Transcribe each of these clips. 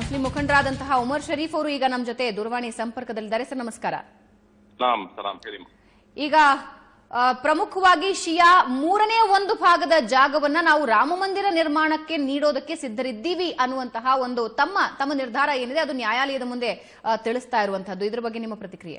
Muslim ಮುಖಂಡರಾದಂತಹ Umar Sharif ಅವರು ಈಗ ನಮ್ಮ ಜೊತೆ ದೂರವಾಣಿ ಸಂಪರ್ಕದಲ್ಲಿದ್ದಾರೆ ಸರ್ ನಮಸ್ಕಾರ ಸಲಾಂ ಸಲಾಂ ಹೇಳಿ ಈಗ ಆ, ಪ್ರಮುಖವಾಗಿ ಶಿಯಾ ಮೂರನೇ ಒಂದು ಭಾಗದ ಜಾಗವನ್ನ ನಾವು ರಾಮ ಮಂದಿರ ನಿರ್ಮಾಣಕ್ಕೆ ನೀಡೋದಕ್ಕೆ ಸಿದ್ಧರಿದ್ದೀವಿ ಅನ್ನುವಂತಹ ಒಂದು ತಮ್ಮ ತಮ್ಮ ನಿರ್ಧಾರ ಏನಿದೆ ಅದು ನ್ಯಾಯಾಲಯದ ಮುಂದೆ ಆ, ತಿಳಿಸ್ತಾ ಇರುವಂತಹದ್ದು ಇದ್ರ ಬಗ್ಗೆ ನಿಮ್ಮ ಪ್ರತಿಕ್ರಿಯೆ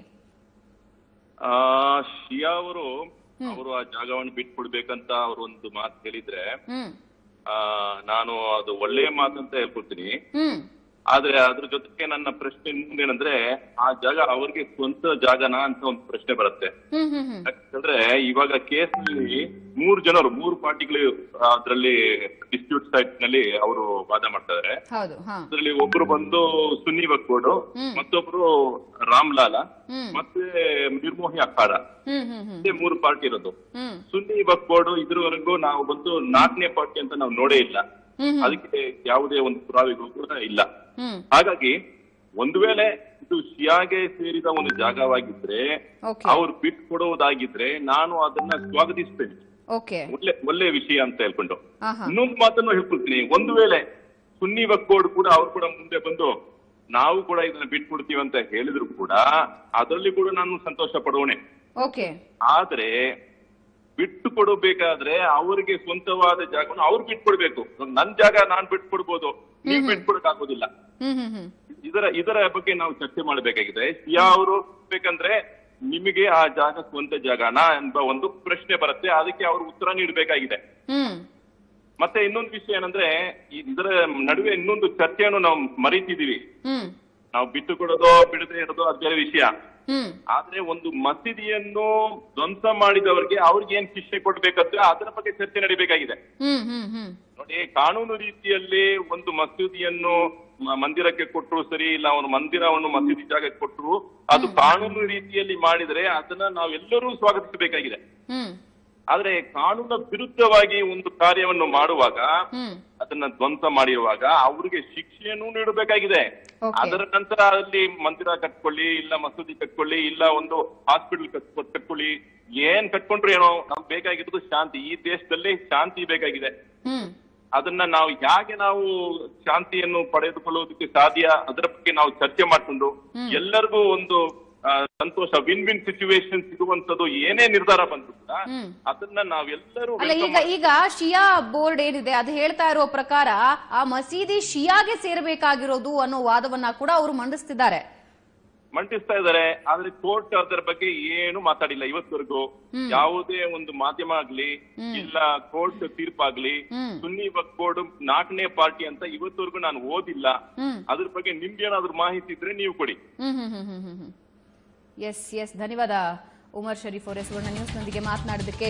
ಆ ಶಿಯಾ ಅವರು ಅವರು ಆ ಜಾಗವನ್ನು ಬಿಟ್ಕೊಡ್ಬೇಕಂತ ಅವರು ಒಂದು ಮಾತು ಹೇಳಿದ್ರೆ ಹ್ಮ್ ಆ ನಾನು ಅದು ಒಳ್ಳೆಯ ಮಾತು ಅಂತ ಹೇಳ್ಕೊಡ್ತೀನಿ ಹ್ಮ್ ಆದ್ರೆ ಅದ್ರ ಜೊತೆಗೆ ನನ್ನ ಪ್ರಶ್ನೆ ಇನ್ನೊಂದೇನಂದ್ರೆ ಆ ಜಾಗ ಅವ್ರಿಗೆ ಸ್ವಂತ ಜಾಗನಾ ಅಂತ ಒಂದು ಪ್ರಶ್ನೆ ಬರುತ್ತೆ ಹ್ಮ್ ಹ್ಮ್ ಹ್ಮ್ ಯಾಕಂದ್ರೆ ಇವಾಗ ಕೇಸ್ ನಲ್ಲಿ ಮೂರು ಜನರು ಮೂರು ಪಾರ್ಟಿಗಳು ಅದರಲ್ಲಿ ಡಿಸ್ಪ್ಯೂಟ್ ಸೈಟ್ ನಲ್ಲಿ ಅವರು ವಾದ ಮಾಡ್ತಾ ಇದಾರೆ ಹೌದು ಹಾ ಅದರಲ್ಲಿ ಒಬ್ರು ಬಂದು ಸುನ್ನಿ ಬಕ್ಕೋಡು ಹ್ಮ್. ಮತ್ತೊಬ್ರು ರಾಮ್ಲಾಲ ಹ್ಮ್ ಮತ್ತೆ ನಿರ್ಮೋಹಿ ಅಖಾಡ ಹ್ಮ್ ಹ್ಮ್ ಹ್ಮ್ ಇದೇ ಮೂರು ಪಾರ್ಟಿ ಇರೋದು ಹ್ಮ್ ಸುನ್ನಿ ವಕ್ಫ್ ಬೋರ್ಡ್ ಇದ್ರವರೆಗೂ ನಾವು ಬಂದು ನಾಲ್ಕನೇ ಪಾರ್ಟಿ ಅಂತ ನಾವು ನೋಡೇ ಇಲ್ಲ ಹ್ಮ್ ಅದಕ್ಕೆ ಯಾವುದೇ ಒಂದು ಪುರಾವೆಗಳು ಕೂಡ ಇಲ್ಲ ಹ್ಮ್ ಹಾಗಾಗಿ ಒಂದು ವೇಳೆ ಇದು ಶಿಯಾಗೆ ಸೇರಿದ ಒಂದು ಜಾಗವಾಗಿದ್ರೆ ಓಕೆ ಅವ್ರು ಬಿಟ್ಟು ಕೊಡುವುದಾಗಿದ್ರೆ ನಾನು ಅದನ್ನ ಸ್ವಾಗತಿಸ್ತೇನೆ ಓಕೆ ಒಳ್ಳೆ ಒಳ್ಳೆ ವಿಷಯ ಅಂತ ಹೇಳ್ಕೊಂಡು ಹಾ ಹಾ ಇನ್ನೊಂದು ಮಾತನ್ನು ಹೇಳ್ಕೊಳ್ತೀನಿ ಒಂದು ವೇಳೆ ಸುನ್ನಿ ವಕ್ಫ್ ಬೋರ್ಡ್ ಕೂಡ ಅವ್ರು ಕೂಡ ಮುಂದೆ ಬಂದು ನಾವು ಕೂಡ ಇದನ್ನ ಬಿಟ್ಕೊಡ್ತೀವಿ ಅಂತ ಹೇಳಿದ್ರು ಕೂಡ ಅದರಲ್ಲಿ ಕೂಡ ನಾನು ಸಂತೋಷ ಪಡುವಣೆ ಓಕೆ ಆದ್ರೆ ಬಿಟ್ಟು ಕೊಡಬೇಕಾದ್ರೆ ಅವರಿಗೆ ಸ್ವಂತವಾದ ಜಾಗವನ್ನು ಅವ್ರು ಬಿಟ್ಕೊಡ್ಬೇಕು ನನ್ ಜಾಗ ನಾನ್ ಬಿಟ್ಕೊಡ್ಬೋದು ನೀವು ಬಿಟ್ಕೊಡಕ್ ಆಗೋದಿಲ್ಲ ಹ್ಮ್ ಹ್ಮ್ ಹ್ಮ್ ಇದರ ಇದರ ಬಗ್ಗೆ ನಾವು ಚರ್ಚೆ ಮಾಡಬೇಕಾಗಿದೆ ಸಿಯಾ ಅವರು ಬೇಕಂದ್ರೆ ನಿಮಗೆ ಆ ಜಾಗ ಸ್ವಂತ ಜಾಗನಾ ಎಂಬ ಒಂದು ಪ್ರಶ್ನೆ ಬರುತ್ತೆ ಅದಕ್ಕೆ ಅವರು ಉತ್ತರ ನೀಡಬೇಕಾಗಿದೆ ಹ್ಮ್ ಮತ್ತೆ ಇನ್ನೊಂದು ವಿಷಯ ಏನಂದ್ರೆ ಈ- ಇದರ ನಡುವೆ ಇನ್ನೊಂದು ಚರ್ಚೆಯನ್ನು ನಾವು ಮರೀತಿದೀವಿ ಹ್ಮ್ ನಾವು ಬಿಟ್ಟು ಕೊಡೋದೋ ಬಿಡದೆ ಇರೋದೋ ಅದು ಬೇರೆ ವಿಷಯ ಹ್ಮ್ ಆದ್ರೆ ಒಂದು ಮಸೀದಿಯನ್ನು ಧ್ವಂಸ ಮಾಡಿದವರಿಗೆ ಅವ್ರಿಗೆ ಏನ್ ಶಿಕ್ಷೆ ಕೊಡ್ಬೇಕಂದ್ರೆ ಅದರ ಬಗ್ಗೆ ಚರ್ಚೆ ನಡಿಬೇಕಾಗಿದೆ ಹ್ಮ್ ಹ್ಮ್ ಹ್ಮ್ ನೋಡಿ ಕಾನೂನು ರೀತಿಯಲ್ಲಿ ಒಂದು ಮಸೀದಿಯನ್ನು ಮ- ಮಂದಿರಕ್ಕೆ ಕೊಟ್ಟರು ಸರಿ ಇಲ್ಲ ಒಂದು ಮಂದಿರವನ್ನು ಮಸೀದಿ ಜಾಗಕ್ಕೆ ಕೊಟ್ಟರು ಅದು ಕಾನೂನು ರೀತಿಯಲ್ಲಿ ಮಾಡಿದ್ರೆ ಅದನ್ನ ನಾವೆಲ್ಲರೂ ಸ್ವಾಗತಿಸಬೇಕಾಗಿದೆ ಹ್ಮ್ ಆದ್ರೆ ಕಾನೂನ ವಿರುದ್ಧವಾಗಿ ಒಂದು ಕಾರ್ಯವನ್ನು ಮಾಡುವಾಗ ಹ್ಮ್ ಅದನ್ನ ಧ್ವಂಸ ಮಾಡಿರುವಾಗ ಅವ್ರಿಗೆ ಶಿಕ್ಷೆಯನ್ನು ನೀಡಬೇಕಾಗಿದೆ Okay. ಅದರ ನಂತರ ಅಲ್ಲಿ ಮಂದಿರ ಕಟ್ಕೊಳ್ಳಿ ಇಲ್ಲ ಮಸೂದಿ ಕಟ್ಕೊಳ್ಳಿ ಇಲ್ಲ ಒಂದು ಹಾಸ್ಪಿಟಲ್ ಕಟ್ಕೊಳ್ಳಿ ಏನ್ ಕಟ್ಕೊಂಡ್ರು ಏನೋ ನಮ್ಗೆ ಬೇಕಾಗಿರೋದು ಶಾಂತಿ ಈ ದೇಶದಲ್ಲಿ ಶಾಂತಿ ಬೇಕಾಗಿದೆ ಹ್ಮ್ ಅದನ್ನ ನಾವು ಹೇಗೆ ನಾವು ಶಾಂತಿಯನ್ನು ಪಡೆದುಕೊಳ್ಳುವುದಕ್ಕೆ ಸಾಧ್ಯ ಅದರ ಬಗ್ಗೆ ನಾವು ಚರ್ಚೆ ಮಾಡ್ಕೊಂಡು ಎಲ್ಲರಿಗೂ ಒಂದು ಆ, ಸಂತೋಷ ವಿನ್ ವಿನ್ ಸಿಚುವೇಶನ್ ಸಿಗುವಂತದ್ದು ಏನೇ ನಿರ್ಧಾರ ಬಂದ್ರು ಕೂಡ ಹ್ಮ್. ಅದನ್ನ ನಾವೆಲ್ಲರೂ ಅಲ್ಲ ಈಗ ಈಗ ಶಿಯಾ ಬೋರ್ಡ್ ಏನಿದೆ ಅದು ಹೇಳ್ತಾ ಇರೋ ಪ್ರಕಾರ ಆ ಮಸೀದಿ ಶಿಯಾಗೆ ಸೇರಬೇಕಾಗಿರೋದು ಅನ್ನೋ ವಾದವನ್ನ ಕೂಡ ಅವರು ಮಂಡಿಸ್ತಿದ್ದಾರೆ ಮಂಡಿಸ್ತಾ ಇದ್ದಾರೆ ಆದ್ರೆ ಕೋರ್ಟ್ ಅದರ ಬಗ್ಗೆ ಏನು ಮಾತಾಡಿಲ್ಲ ಇವತ್ತವರೆಗೂ ಯಾವುದೇ ಒಂದು ಮಾಧ್ಯಮ ಆಗ್ಲಿ ಇಲ್ಲ ಕೋರ್ಟ್ ತೀರ್ಪಾಗ್ಲಿ ಹ್ಮ್. ಸುನ್ನಿ ವಕ್ಫ್ ಬೋರ್ಡ್ ನಾಲ್ಕನೇ ಪಾರ್ಟಿ ಅಂತ ಇವತ್ತವರೆಗೂ ನಾನು ಓದಿಲ್ಲ ಹ್ಮ್ ಅದ್ರ ಬಗ್ಗೆ ನಿಮ್ಗೇನಾದ್ರೂ ಮಾಹಿತಿ ಇದ್ರೆ ನೀವು ಕೊಡಿ ಹ್ಮ್ ಹ್ಮ್ ಹ್ಮ್ ಹ್ಮ್ ಹ್ಮ್ ಎಸ್ ಎಸ್ ಧನ್ಯವಾದ ಉಮರ್ ಶರೀಫ್ ಅವರೇ ಸುವರ್ಣ ನ್ಯೂಸ್ನೊಂದಿಗೆ ಮಾತನಾಡಿದ್ದಕ್ಕೆ